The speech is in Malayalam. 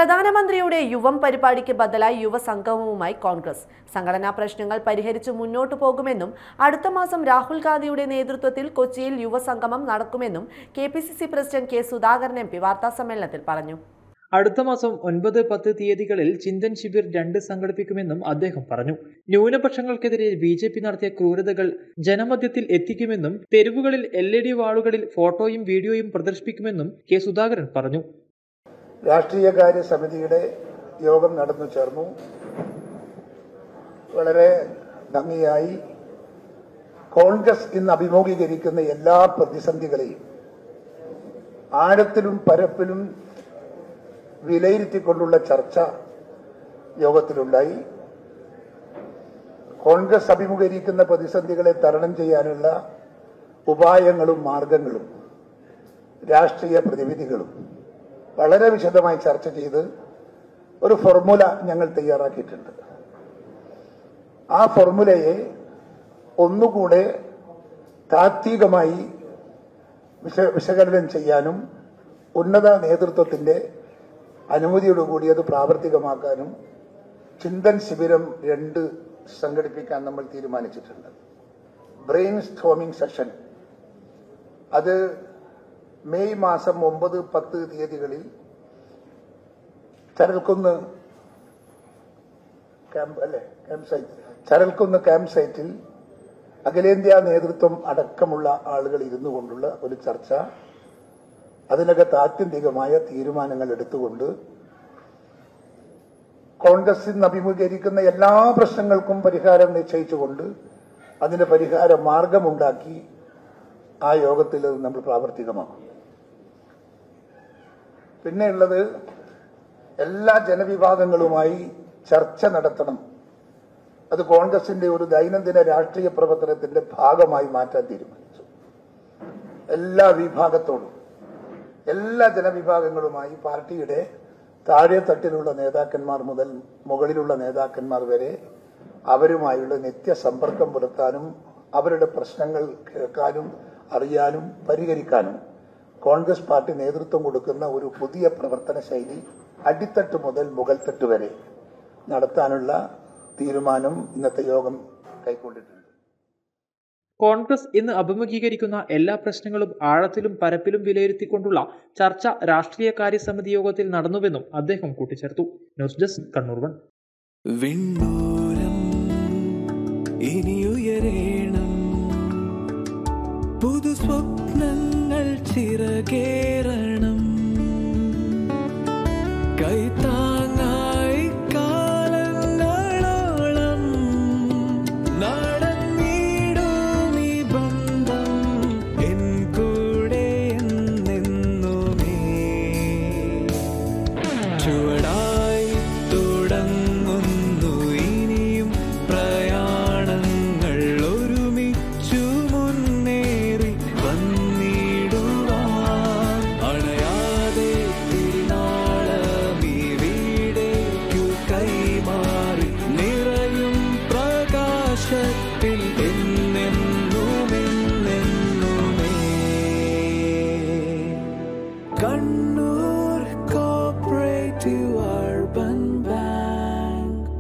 പ്രധാനമന്ത്രിയുടെ യുവം പരിപാടിക്ക് ബദലായി യുവസംഗമവുമായി കോൺഗ്രസ് സംഘടനാ പ്രശ്നങ്ങൾ പരിഹരിച്ച് മുന്നോട്ടു പോകുമെന്നും അടുത്ത മാസം രാഹുൽ ഗാന്ധിയുടെ നേതൃത്വത്തിൽ കൊച്ചിയിൽ യുവസംഗമം നടക്കുമെന്നും K P C C president K Sudhakaran M P വാർത്താസമ്മേളനത്തിൽ പറഞ്ഞു അടുത്ത മാസം ഒൻപത് പത്ത് തീയതികളിൽ ചിന്തൻ ശിബിർ രണ്ട് സംഘടിപ്പിക്കുമെന്നും അദ്ദേഹം പറഞ്ഞു ന്യൂനപക്ഷങ്ങൾക്കെതിരെ ബി ജെ പി നടത്തിയ ക്രൂരതകൾ ജനമധ്യത്തിൽ എത്തിക്കുമെന്നും തെരുവുകളിൽ എൽ ഇ ഡി വാളുകളിൽ ഫോട്ടോയും വീഡിയോയും പ്രദർശിപ്പിക്കുമെന്നും കെ സുധാകരൻ പറഞ്ഞു രാഷ്ട്രീയകാര്യ സമിതിയുടെ യോഗം നടന്നു ചേർന്നു വളരെ ഭംഗിയായി കോൺഗ്രസ് ഇന്ന് അഭിമുഖീകരിക്കുന്ന എല്ലാ പ്രതിസന്ധികളെയും ആഴത്തിലും പരപ്പിലും വിലയിരുത്തിക്കൊണ്ടുള്ള ചർച്ച യോഗത്തിലുണ്ടായി കോൺഗ്രസ് അഭിമുഖീകരിക്കുന്ന പ്രതിസന്ധികളെ തരണം ചെയ്യാനുള്ള ഉപായങ്ങളും മാർഗങ്ങളും രാഷ്ട്രീയ പ്രതിവിധികളും വളരെ വിശദമായി ചർച്ച ചെയ്ത് ഒരു ഫോർമുല ഞങ്ങൾ തയ്യാറാക്കിയിട്ടുണ്ട് ആ ഫോർമുലയെ ഒന്നുകൂടെ താത്വികമായി വിശ വിശകലനം ചെയ്യാനും ഉന്നത നേതൃത്വത്തിന്റെ അനുമതിയോടുകൂടി അത് പ്രാവർത്തികമാക്കാനും ചിന്തൻ ശിബിരം രണ്ട് സംഘടിപ്പിക്കാൻ നമ്മൾ തീരുമാനിച്ചിട്ടുണ്ട് ബ്രെയിൻ സ്റ്റോമിംഗ് സെഷൻ അത് മെയ് മാസം ഒമ്പത് പത്ത് തീയതികളിൽ ചരൽക്കുന്ന് ക്യാമ്പ് അല്ലെ ക്യാമ്പ് സൈറ്റ് ചരൽക്കുന്ന് ക്യാമ്പ് സൈറ്റിൽ അഖിലേന്ത്യാ നേതൃത്വം അടക്കമുള്ള ആളുകൾ ഇരുന്നു കൊണ്ടുള്ള ഒരു ചർച്ച അതിനകത്ത് ആത്യന്തികമായ തീരുമാനങ്ങൾ എടുത്തുകൊണ്ട് കോൺഗ്രസ് ഇന്ന് അഭിമുഖീകരിക്കുന്ന എല്ലാ പ്രശ്നങ്ങൾക്കും പരിഹാരം നിശ്ചയിച്ചുകൊണ്ട് അതിന് പരിഹാര മാർഗമുണ്ടാക്കി ആ യോഗത്തിൽ അത് നമ്മൾ പ്രാവർത്തികമാക്കും പിന്നെയുള്ളത് എല്ലാ ജനവിഭാഗങ്ങളുമായി ചർച്ച നടത്തണം അത് കോൺഗ്രസിന്റെ ഒരു ദൈനംദിന രാഷ്ട്രീയ പ്രവർത്തനത്തിന്റെ ഭാഗമായി മാറ്റാൻ തീരുമാനിച്ചു എല്ലാ വിഭാഗത്തോടും എല്ലാ ജനവിഭാഗങ്ങളുമായി പാർട്ടിയുടെ താഴെ തട്ടിലുള്ള നേതാക്കന്മാർ മുതൽ മുകളിലുള്ള നേതാക്കന്മാർ വരെ അവരുമായുള്ള നിത്യസമ്പർക്കം പുലർത്താനും അവരുടെ പ്രശ്നങ്ങൾ കേൾക്കാനും അറിയാനും പരിഹരിക്കാനും കോൺഗ്രസ് പാർട്ടി നേതൃത്വം കൊടുക്കുന്ന ഒരു പുതിയ പ്രവർത്തന ശൈലി അടിത്തട്ട് മുതൽ മുകൾത്തട്ട് വരെ നടത്താനുള്ള തീരുമാനം ഇന്നത്തെ യോഗം കൈക്കൊണ്ടിട്ടുണ്ട് കോൺഗ്രസ് ഇന്ന് അഭിമുഖീകരിക്കുന്ന എല്ലാ പ്രശ്നങ്ങളും ആഴത്തിലും പരപ്പിലും വിലയിരുത്തിക്കൊണ്ടുള്ള ചർച്ച രാഷ്ട്രീയകാര്യ സമിതി യോഗത്തിൽ നടന്നുവെന്നും അദ്ദേഹം കൂട്ടിച്ചേർത്തു ന്യൂസ് ഡെസ്ക് കണ്ണൂർ വൺ വിണ്ണൂരം ഇനിയുയരേണം പുതു സ്വപ്നങ്ങൾ ചിറകേറണം കൈത്താങ്ങായി കാലങ്ങളോളം നടന്നിടും ഈ ബന്ധം എൻ കൂടെ എന്നെന്നുമേ ചുവടായി തുടങ്ങുന്നു ഇനിയും പ്രയാണങ്ങൾ ഒരുമിച്ചു മുന്നേറി വന്നിടുവാൻ അണയാതെ തിരുനാളമീ വീടേക്കു കൈമാറി നിറയും പ്രകാശത്തിൽ